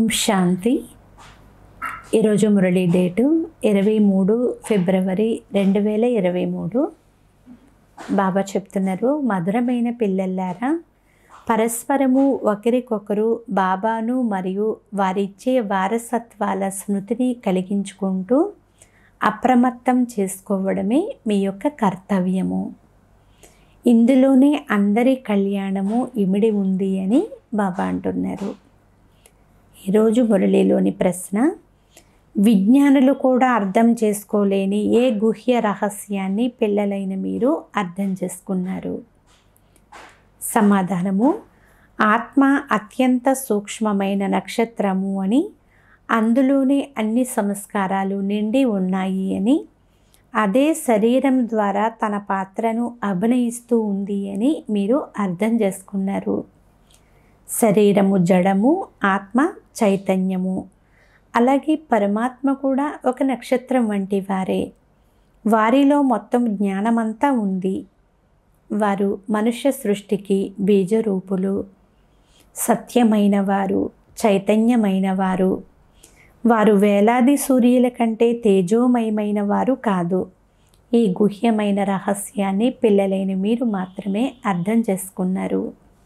శాంతి ఈరోజు మురళీ డేటు ఇరవై మూడు ఫిబ్రవరి రెండు వేల ఇరవై మూడు బాబా చెప్తున్నారు మధురమైన పిల్లల్లారా పరస్పరము ఒకరికొకరు బాబాను మరియు వారిచ్చే వారసత్వాల స్మృతిని కలిగించుకుంటూ అప్రమత్తం చేసుకోవడమే మీ యొక్క కర్తవ్యము ఇందులోనే అందరి కళ్యాణము ఇమిడి ఉంది అని బాబా అంటున్నారు ఈరోజు మురళిలోని ప్రశ్న విజ్ఞానులు కూడా అర్థం చేసుకోలేని ఏ గుహ్య రహస్యాన్ని పిల్లలైన మీరు అర్థం చేసుకున్నారు సమాధానము ఆత్మ అత్యంత సూక్ష్మమైన నక్షత్రము అని అందులోనే అన్ని సంస్కారాలు నిండి ఉన్నాయి అని అదే శరీరం ద్వారా తన పాత్రను అభినయిస్తూ ఉంది అని మీరు అర్థం చేసుకున్నారు శరీరము జడము ఆత్మ చైతన్యము అలాగే పరమాత్మ కూడా ఒక నక్షత్రం వంటి వారే వారిలో మొత్తం జ్ఞానమంతా ఉంది వారు మనుష్య సృష్టికి బీజరూపులు సత్యమైన వారు చైతన్యమైన వారు వారు వేలాది సూర్యుల కంటే తేజోమయమైన వారు కాదు ఈ గుహ్యమైన రహస్యాన్ని పిల్లలైన మీరు మాత్రమే అర్థం చేసుకున్నారు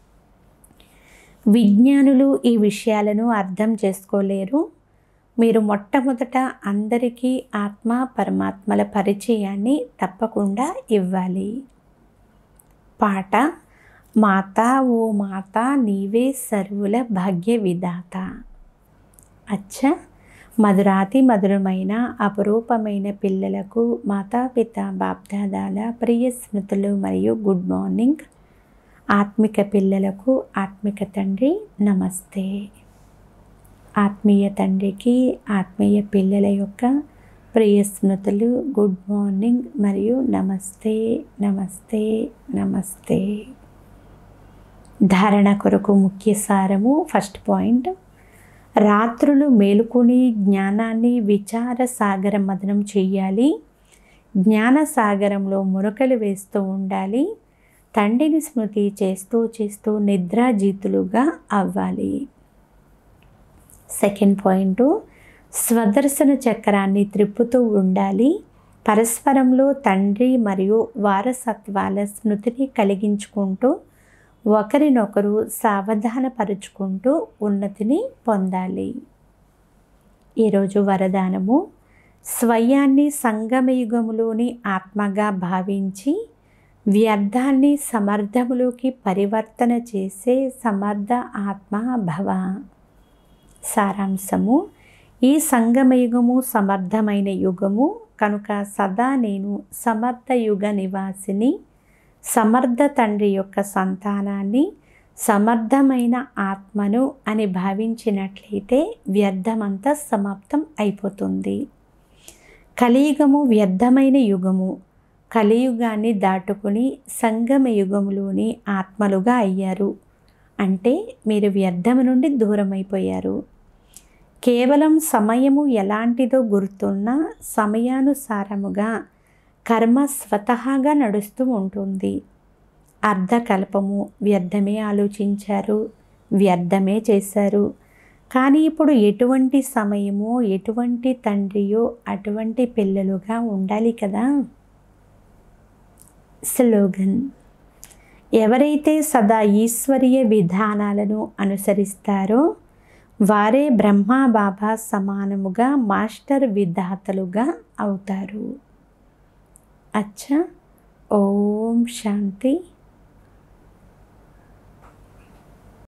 విజ్ఞానులు ఈ విషయాలను అర్థం చేసుకోలేరు మీరు మొట్టమొదట అందరికీ ఆత్మ పరమాత్మల పరిచయాన్ని తప్పకుండా ఇవ్వాలి పాట మాత ఓ మాత నీవే సర్వుల భాగ్య విధాత అచ్చ మధురాతి మధురమైన అపరూపమైన పిల్లలకు మాతాపిత బాప్దాదాల ప్రియ స్మృతులు మరియు గుడ్ మార్నింగ్ ఆత్మిక పిల్లలకు ఆత్మిక తండ్రి నమస్తే ఆత్మీయ తండ్రికి ఆత్మీయ పిల్లల యొక్క ప్రియ స్మృతులు గుడ్ మార్నింగ్ మరియు నమస్తే నమస్తే నమస్తే ధారణ కొరకు ముఖ్య సారము ఫస్ట్ పాయింట్ రాత్రులు మేలుకొని జ్ఞానాన్ని విచార సాగర మదనం చెయ్యాలి జ్ఞాన సాగరంలో మురకలు వేస్తూ ఉండాలి తండ్రిని స్మృతి చేస్తూ చేస్తూ నిద్రాజీతులుగా అవ్వాలి సెకండ్ పాయింట్ స్వదర్శన చక్రాన్ని త్రిప్పుతూ ఉండాలి పరస్పరంలో తండ్రి మరియు వారసత్వాల స్మృతిని కలిగించుకుంటూ ఒకరినొకరు సావధానపరుచుకుంటూ ఉన్నతిని పొందాలి ఈరోజు వరదానము స్వయాన్ని సంగమయుగములోని ఆత్మగా భావించి వ్యర్థాన్ని సమర్థములోకి పరివర్తన చేసే సమర్థ ఆత్మ భవ సారాంశము ఈ సంగమయుగము సమర్థమైన యుగము కనుక సదా నేను సమర్థ యుగ నివాసిని సమర్థ తండ్రి యొక్క సంతానాన్ని సమర్థమైన ఆత్మను అని భావించినట్లయితే వ్యర్థమంతా సమాప్తం అయిపోతుంది కలియుగము వ్యర్థమైన యుగము కలియుగాన్ని దాటుకుని సంగమ యుగములోని ఆత్మలుగా అయ్యారు అంటే మీరు వ్యర్థము నుండి దూరమైపోయారు కేవలం సమయము ఎలాంటిదో గుర్తున్నా సమయానుసారముగా కర్మ స్వతహాగా నడుస్తూ ఉంటుంది అర్ధకల్పము వ్యర్థమే ఆలోచించారు వ్యర్థమే చేశారు కానీ ఇప్పుడు ఎటువంటి సమయమో ఎటువంటి తండ్రియో అటువంటి పిల్లలుగా ఉండాలి కదా స్లోగన్ ఎవరైతే సదా ఈశ్వరీయ విధానాలను అనుసరిస్తారో వారే బ్రహ్మ బాబా సమానముగా మాస్టర్ విధాతలుగా అవుతారు అచ్చా ఓం శాంతి